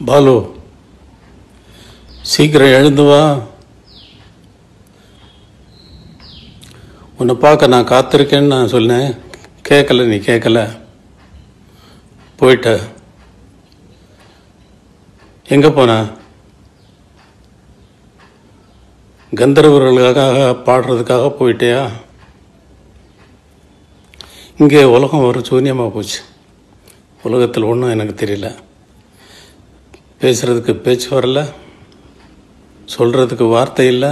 பாலு சீக்கிரம் எழுந்து வா உன்னை பார்க்க நான் காத்திருக்கேன்னு நான் சொன்னேன் கேட்கல நீ கேட்கல போயிட்ட எங்கே போன கந்தர்வர்களுக்காக பாடுறதுக்காக போயிட்டியா இங்கே உலகம் ஒரு சூன்யமாக போச்சு உலகத்தில் ஒன்றும் எனக்கு தெரியல பேசுறதுக்கு பேச்சு வரல சொல்றதுக்கு வார்த்தை இல்லை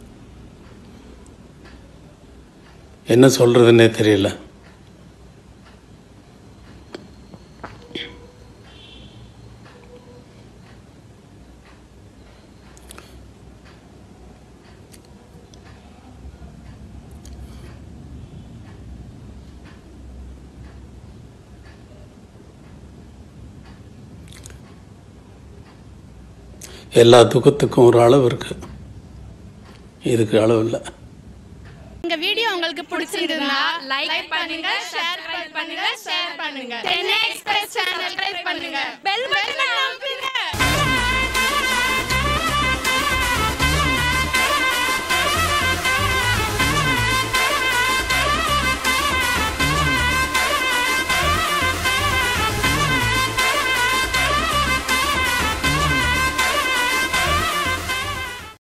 என்ன சொல்றதுன்னே தெரியல எல்லா துக்கத்துக்கும் ஒரு அளவு இருக்கு இதுக்கு அளவு இல்லை இந்த வீடியோ உங்களுக்கு பிடிச்சிருந்தா லைக் பண்ணுங்க ஷேர் பண்ணுங்க ஷேர் பண்ணுங்க டென் எக்ஸ்பிரஸ் சேனல் ட்ரை பண்ணுங்க பெல் பட்டனை